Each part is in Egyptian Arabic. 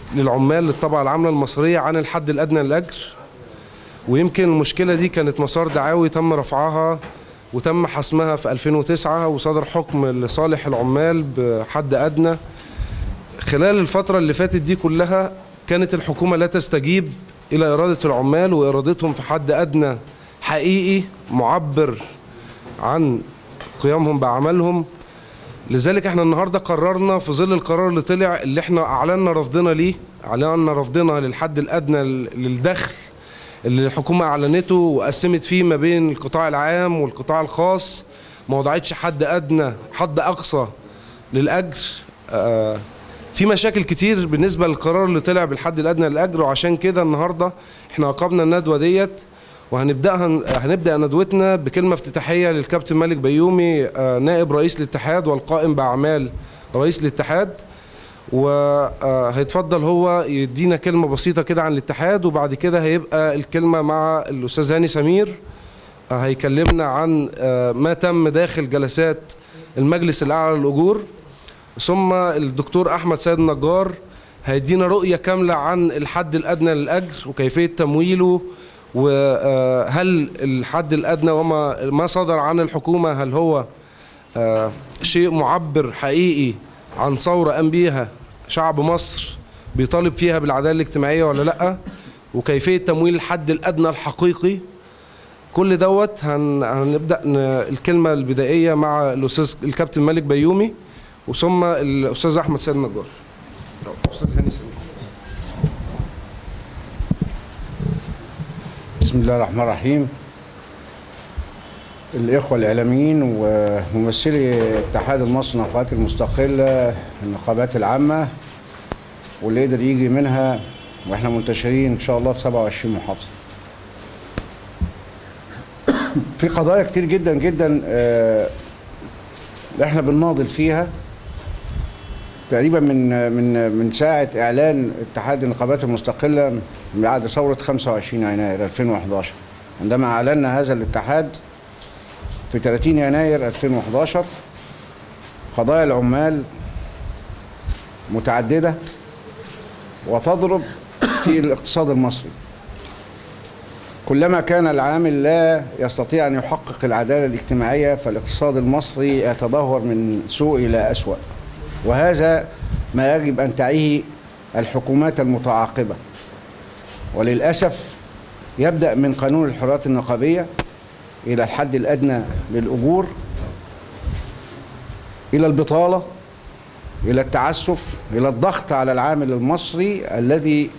للعمال للطبقة العاملة المصرية عن الحد الأدنى للأجر ويمكن المشكلة دي كانت مسار دعاوي تم رفعها وتم حسمها في 2009 وصدر حكم لصالح العمال بحد أدنى خلال الفترة اللي فاتت دي كلها كانت الحكومة لا تستجيب إلى إرادة العمال وإرادتهم في حد أدنى حقيقي معبر عن قيامهم بعملهم لذلك احنا النهارده قررنا في ظل القرار اللي طلع اللي احنا اعلنا رفضنا ليه اعلنا رفضنا للحد الادنى للدخل اللي الحكومه اعلنته وقسمت فيه ما بين القطاع العام والقطاع الخاص ما وضعتش حد ادنى حد اقصى للاجر آه في مشاكل كتير بالنسبه للقرار اللي طلع بالحد الادنى للاجر وعشان كده النهارده احنا عقبنا الندوه ديت وهنبداها هنبدا ندوتنا بكلمه افتتاحيه للكابتن مالك بيومي آه، نائب رئيس الاتحاد والقائم باعمال رئيس الاتحاد وهيتفضل هو يدينا كلمه بسيطه كده عن الاتحاد وبعد كده هيبقى الكلمه مع الاستاذ هاني سمير آه، هيكلمنا عن آه، ما تم داخل جلسات المجلس الاعلى للاجور ثم الدكتور احمد سيد النجار هيدينا رؤيه كامله عن الحد الادنى للاجر وكيفيه تمويله وهل الحد الادنى وما ما صدر عن الحكومه هل هو آه، شيء معبر حقيقي عن ثوره قام بيها شعب مصر بيطالب فيها بالعداله الاجتماعيه ولا لا وكيفيه تمويل الحد الادنى الحقيقي كل دوت هن... هنبدا ن... الكلمه البدائيه مع الاستاذ الكابتن مالك بيومي وثم الاستاذ احمد سيد نجار استاذ هاني سمير بسم الله الرحمن الرحيم الإخوة الإعلاميين وممثلي اتحاد المصري للنقابات المستقلة النقابات العامة واللي يقدر يجي منها واحنا منتشرين إن شاء الله في 27 محافظة في قضايا كتير جدا جدا آه، احنا بنناضل فيها تقريبا من من من ساعه اعلان اتحاد النقابات المستقله بعد ثوره 25 يناير 2011 عندما اعلنا هذا الاتحاد في 30 يناير 2011 قضايا العمال متعدده وتضرب في الاقتصاد المصري كلما كان العامل لا يستطيع ان يحقق العداله الاجتماعيه فالاقتصاد المصري يتدهور من سوء الى اسوأ وهذا ما يجب ان تعيه الحكومات المتعاقبه وللاسف يبدا من قانون الحريات النقابيه الى الحد الادنى للاجور الى البطاله الى التعسف الى الضغط على العامل المصري الذي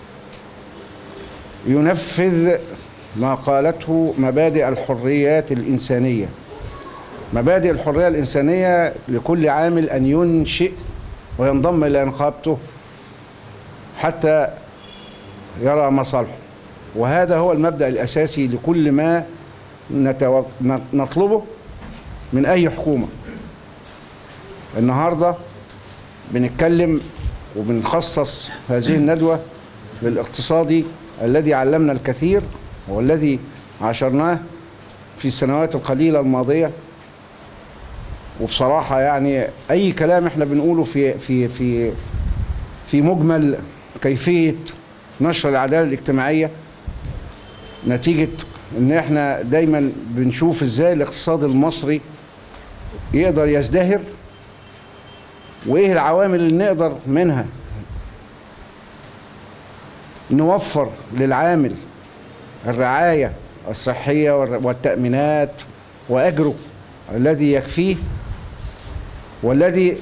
ينفذ ما قالته مبادئ الحريات الانسانيه مبادئ الحريه الانسانيه لكل عامل ان ينشئ وينضم الى نقابته حتى يرى مصالحه وهذا هو المبدا الاساسي لكل ما نتو... نطلبه من اي حكومه النهارده بنتكلم وبنخصص هذه الندوه للاقتصادي الذي علمنا الكثير والذي عاشرناه في السنوات القليله الماضيه وبصراحه يعني اي كلام احنا بنقوله في في في في مجمل كيفيه نشر العداله الاجتماعيه نتيجه ان احنا دايما بنشوف ازاي الاقتصاد المصري يقدر يزدهر وايه العوامل اللي نقدر منها نوفر للعامل الرعايه الصحيه والتامينات واجره الذي يكفيه والذي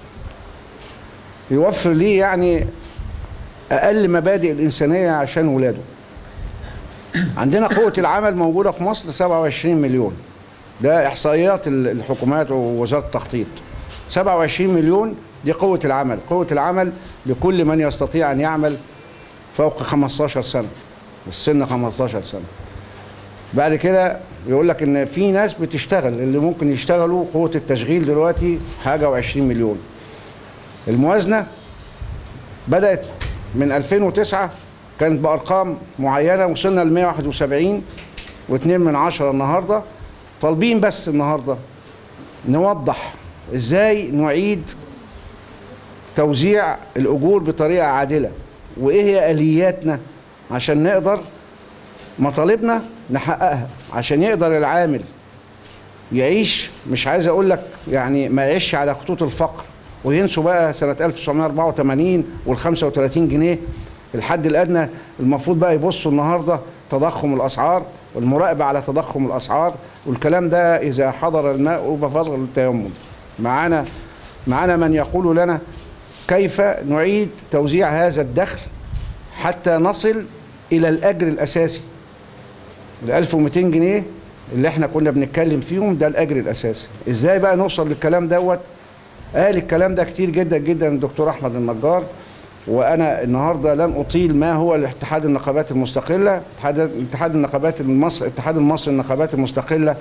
يوفر ليه يعني اقل مبادئ الانسانيه عشان ولاده عندنا قوه العمل موجوده في مصر 27 مليون ده احصائيات الحكومات ووزاره التخطيط 27 مليون دي قوه العمل قوه العمل لكل من يستطيع ان يعمل فوق 15 سنه السن 15 سنه بعد كده يقول لك ان في ناس بتشتغل اللي ممكن يشتغلوا قوه التشغيل دلوقتي حاجه و20 مليون الموازنه بدات من 2009 كانت بارقام معينه وصلنا ل 171 و2 من عشرة النهارده طالبين بس النهارده نوضح ازاي نعيد توزيع الاجور بطريقه عادله وايه هي الياتنا عشان نقدر مطالبنا نحققها عشان يقدر العامل يعيش مش عايز اقول لك يعني ما يعيش على خطوط الفقر وينسوا بقى سنه 1984 وال 35 جنيه الحد الادنى المفروض بقى يبصوا النهارده تضخم الاسعار والمراقبه على تضخم الاسعار والكلام ده اذا حضر الماء بفضل التيمم معانا معانا من يقول لنا كيف نعيد توزيع هذا الدخل حتى نصل الى الاجر الاساسي ال 1200 جنيه اللي احنا كنا بنتكلم فيهم ده الاجر الاساسي ازاي بقى نوصل للكلام دوت قال الكلام ده كتير جدا جدا الدكتور احمد النجار وانا النهارده لن اطيل ما هو الاتحاد النقابات المستقله اتحاد اتحاد النقابات المصري الاتحاد المصري للنقابات المستقله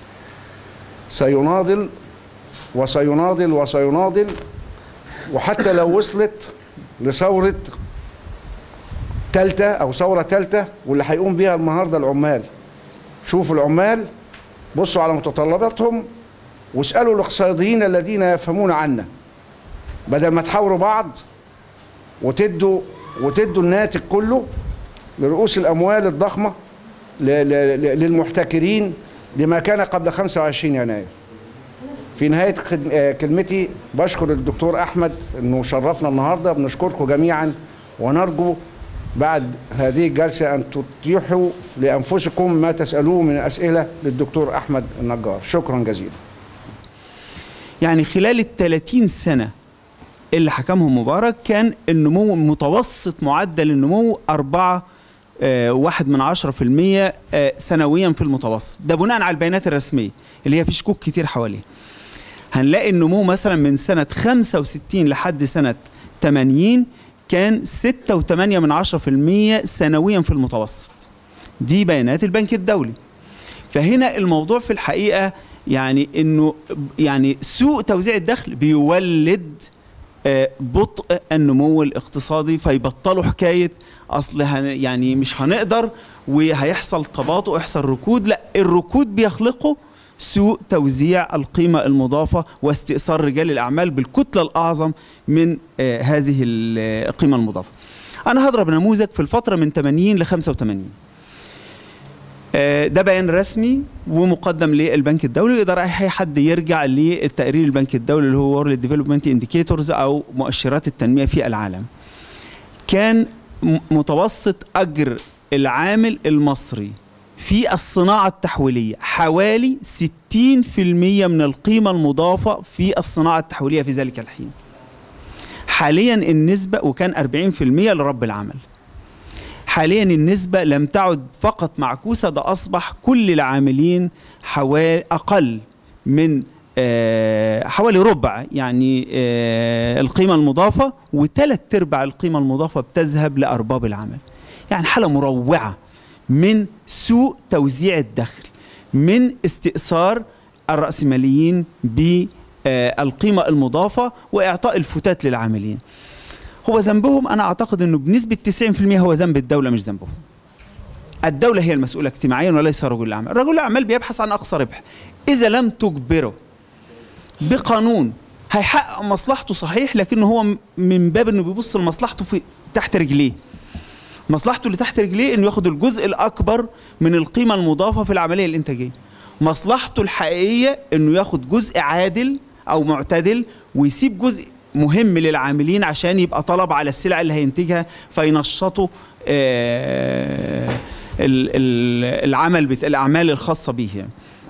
سيناضل وسيناضل وسيناضل وحتى لو وصلت لثوره ثالثه او ثوره ثالثه واللي هيقوم بيها النهارده العمال شوفوا العمال بصوا على متطلباتهم واسالوا الاقتصاديين الذين يفهمون عنا بدل ما تحاوروا بعض وتدوا وتدوا الناتج كله لرؤوس الاموال الضخمه ل- ل- ل- للمحتكرين لما كان قبل 25 يناير في نهايه خد- آه، كلمتي بشكر الدكتور احمد انه شرفنا النهارده بنشكركم جميعا ونرجو بعد هذه الجلسه ان تتيحوا لانفسكم ما تسالوه من اسئله للدكتور احمد النجار شكرا جزيلا يعني خلال ال 30 سنة اللي حكمهم مبارك كان النمو متوسط معدل النمو أربعة آه، واحد من عشرة في المية آه، سنويا في المتوسط ده بناء على البيانات الرسمية اللي هي في شكوك كتير حواليها هنلاقي النمو مثلا من سنة 65 لحد سنة 80 كان 6.8 من عشرة في المية سنويا في المتوسط دي بيانات البنك الدولي فهنا الموضوع في الحقيقه يعني انه يعني سوء توزيع الدخل بيولد آه، بطء النمو الاقتصادي فيبطلوا حكايه اصل هن يعني مش هنقدر وهيحصل تباطؤ يحصل ركود لا الركود بيخلقه سوء توزيع القيمة المضافة واستئثار رجال الأعمال بالكتلة الأعظم من آه، هذه القيمة المضافة أنا هضرب نموذج في الفترة من 80 ل 85 آه، ده بيان رسمي ومقدم للبنك الدولي يقدر اي حد يرجع للتقرير البنك الدولي اللي هو وورلد ديفلوبمنت انديكيتورز او مؤشرات التنميه في العالم كان م- متوسط اجر العامل المصري في الصناعه التحويليه حوالي 60% من القيمه المضافه في الصناعه التحويليه في ذلك الحين حاليا النسبه وكان 40% لرب العمل حاليا النسبة لم تعد فقط معكوسة ده أصبح كل العاملين حوالي أقل من آه، حوالي ربع يعني آه، القيمة المضافة وثلاث أرباع القيمة المضافة بتذهب لأرباب العمل يعني حالة مروعة من سوء توزيع الدخل من استئثار الرأسماليين بالقيمة المضافة وإعطاء الفتات للعاملين هو ذنبهم انا اعتقد انه بنسبه 90% هو ذنب الدوله مش ذنبهم الدوله هي المسؤوله اجتماعيا وليس رجل الاعمال رجل الاعمال بيبحث عن اقصى ربح اذا لم تجبره بقانون هيحقق مصلحته صحيح لكن هو م- من باب انه بيبص لمصلحته في تحت رجليه مصلحته اللي تحت رجليه انه ياخد الجزء الاكبر من القيمه المضافه في العمليه الانتاجيه مصلحته الحقيقيه انه ياخد جزء عادل او معتدل ويسيب جزء مهم للعاملين عشان يبقى طلب على السلع اللي هينتجها فينشطوا آه، ال- ال- العمل بت... الاعمال الخاصه به يعني.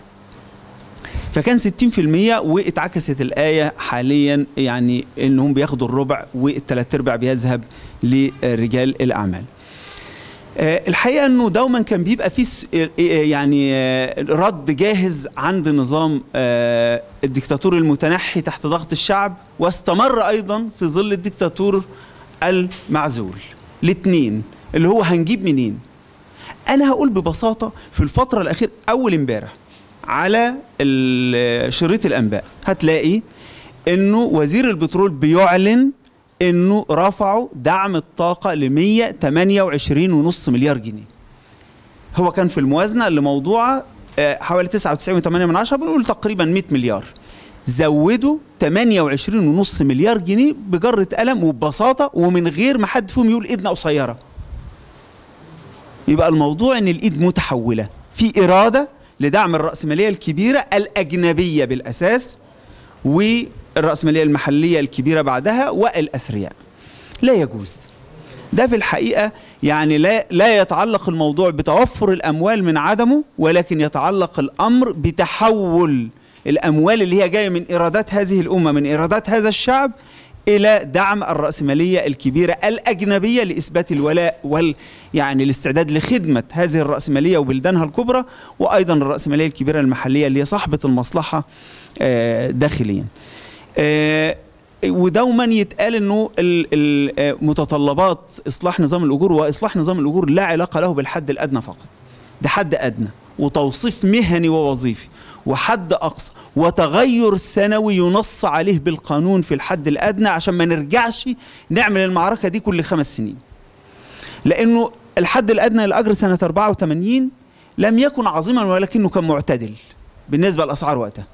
فكان 60% واتعكست الآية حاليا يعني انهم بياخدوا الربع والثلاث ارباع بيذهب لرجال الأعمال. آه، الحقيقة انه دوما كان بيبقى في س- آه، يعني آه، رد جاهز عند نظام آه، الدكتاتور المتنحي تحت ضغط الشعب واستمر ايضا في ظل الدكتاتور المعزول. الاثنين اللي هو هنجيب منين؟ انا هقول ببساطه في الفتره الاخيره اول امبارح على ال- شريط الانباء هتلاقي انه وزير البترول بيعلن انه رفعوا دعم الطاقه ل 128.5 مليار جنيه هو كان في الموازنه اللي موضوعه آه، حوالي 99.8 من عشرة بنقول تقريبا 100 مليار زودوا 28.5 مليار جنيه بجرة قلم وببساطة ومن غير ما حد فيهم يقول ايدنا قصيرة يبقى الموضوع ان الايد متحولة في إرادة لدعم الرأسمالية الكبيرة الأجنبية بالأساس والرأسمالية المحلية الكبيرة بعدها والأثرياء لا يجوز ده في الحقيقة يعني لا, لا يتعلق الموضوع بتوفر الأموال من عدمه ولكن يتعلق الأمر بتحول الأموال اللي هي جاية من إيرادات هذه الأمة من إيرادات هذا الشعب إلى دعم الرأسمالية الكبيرة الأجنبية لإثبات الولاء وال يعني الاستعداد لخدمة هذه الرأسمالية وبلدانها الكبرى وأيضا الرأسمالية الكبيرة المحلية اللي هي صاحبة المصلحة آه، داخليا آه، ودوما يتقال انه ال- ال- آه، متطلبات اصلاح نظام الاجور واصلاح نظام الاجور لا علاقه له بالحد الادنى فقط ده حد ادنى وتوصيف مهني ووظيفي وحد اقصى وتغير سنوي ينص عليه بالقانون في الحد الادنى عشان ما نرجعش نعمل المعركه دي كل خمس سنين لانه الحد الادنى للاجر سنه 84 لم يكن عظيما ولكنه كان معتدل بالنسبه للاسعار وقتها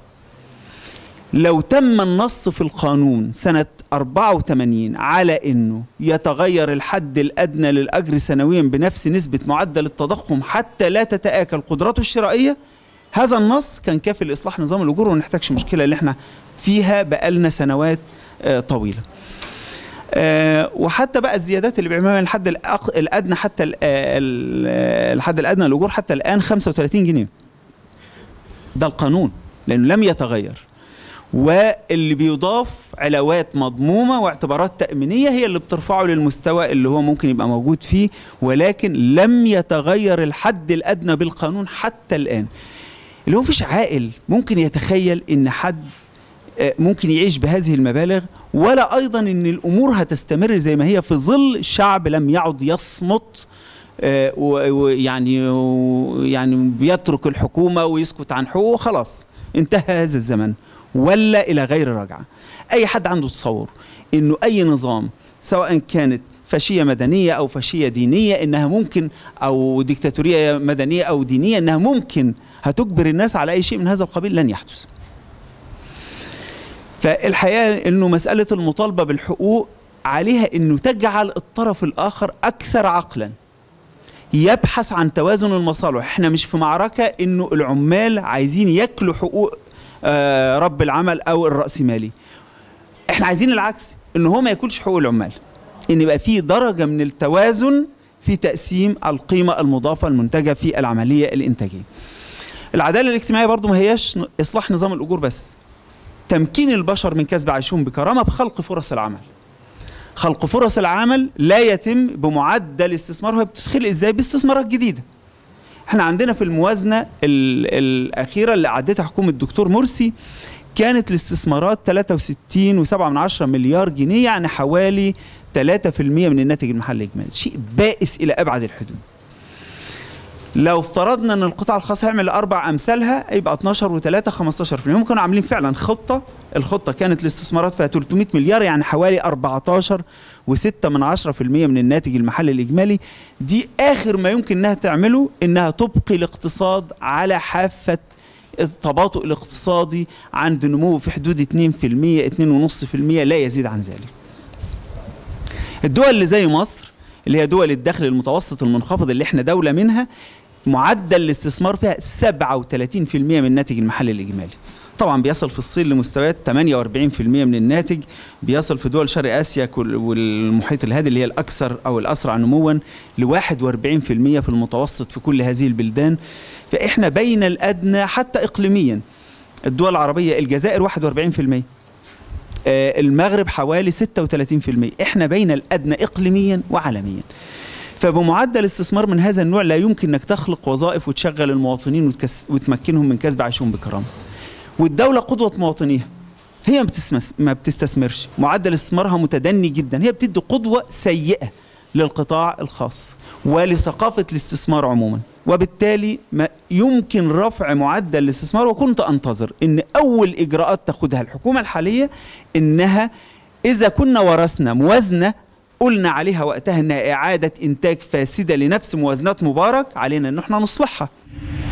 لو تم النص في القانون سنة 84 على أنه يتغير الحد الأدنى للأجر سنويا بنفس نسبة معدل التضخم حتى لا تتآكل قدراته الشرائية هذا النص كان كافي لإصلاح نظام الأجور وما نحتاجش مشكلة اللي احنا فيها بقالنا سنوات آه، طويلة آه، وحتى بقى الزيادات اللي بيعملوها من الحد الأق- الأدنى حتى ال- آه، ال- آه، الحد الأدنى للأجور حتى الآن 35 جنيه ده القانون لأنه لم يتغير واللي بيضاف علاوات مضمومة واعتبارات تأمينية هي اللي بترفعه للمستوى اللي هو ممكن يبقى موجود فيه ولكن لم يتغير الحد الأدنى بالقانون حتى الآن اللي هو مفيش عاقل ممكن يتخيل ان حد آه، ممكن يعيش بهذه المبالغ ولا ايضا ان الامور هتستمر زي ما هي في ظل شعب لم يعد يصمت آه، و- ويعني و- يعني بيترك الحكومه ويسكت عن حقوقه خلاص انتهى هذا الزمن ولا الى غير رجعه اي حد عنده تصور انه اي نظام سواء كانت فاشيه مدنيه او فاشيه دينيه انها ممكن او ديكتاتوريه مدنيه او دينيه انها ممكن هتجبر الناس على اي شيء من هذا القبيل لن يحدث فالحقيقه انه مساله المطالبه بالحقوق عليها انه تجعل الطرف الاخر اكثر عقلا يبحث عن توازن المصالح احنا مش في معركه انه العمال عايزين ياكلوا حقوق آه، رب العمل او الراسمالي احنا عايزين العكس ان هو ما ياكلش حقوق العمال ان يبقى في درجه من التوازن في تقسيم القيمه المضافه المنتجه في العمليه الانتاجيه العداله الاجتماعيه برضو ما هياش اصلاح نظام الاجور بس تمكين البشر من كسب عيشهم بكرامه بخلق فرص العمل خلق فرص العمل لا يتم بمعدل استثمارها بتتخلق ازاي باستثمارات جديده احنا عندنا في الموازنه ال- الاخيره اللي عدتها حكومه الدكتور مرسي كانت الاستثمارات 63.7 مليار جنيه يعني حوالي 3% من الناتج المحلي الاجمالي شيء بائس الى ابعد الحدود لو افترضنا ان القطاع الخاص هيعمل اربع امثالها يبقى 12 و3 15% هم كانوا عاملين فعلا خطه الخطه كانت الاستثمارات فيها 300 مليار يعني حوالي 14 و6 من 10% من الناتج المحلي الاجمالي دي اخر ما يمكن انها تعمله انها تبقي الاقتصاد على حافه التباطؤ الاقتصادي عند نمو في حدود 2% 2.5% لا يزيد عن ذلك الدول اللي زي مصر اللي هي دول الدخل المتوسط المنخفض اللي احنا دولة منها معدل الاستثمار فيها 37% من الناتج المحلي الإجمالي طبعا بيصل في الصين لمستويات 48% من الناتج بيصل في دول شرق اسيا كل- والمحيط الهادي اللي هي الاكثر او الاسرع نموا ل 41% في المتوسط في كل هذه البلدان فاحنا بين الادنى حتى اقليميا الدول العربيه الجزائر 41% آه، المغرب حوالي 36% احنا بين الادنى اقليميا وعالميا فبمعدل استثمار من هذا النوع لا يمكن انك تخلق وظائف وتشغل المواطنين وتكس وتمكنهم من كسب عيشهم بكرامه والدوله قدوه مواطنيها هي ما بتستمس- ما بتستثمرش معدل استثمارها متدني جدا هي بتدي قدوه سيئه للقطاع الخاص ولثقافه الاستثمار عموما وبالتالي ما يمكن رفع معدل الاستثمار وكنت انتظر ان اول اجراءات تاخدها الحكومه الحاليه انها اذا كنا ورثنا موازنه قلنا عليها وقتها انها اعاده انتاج فاسده لنفس موازنات مبارك علينا ان احنا نصلحها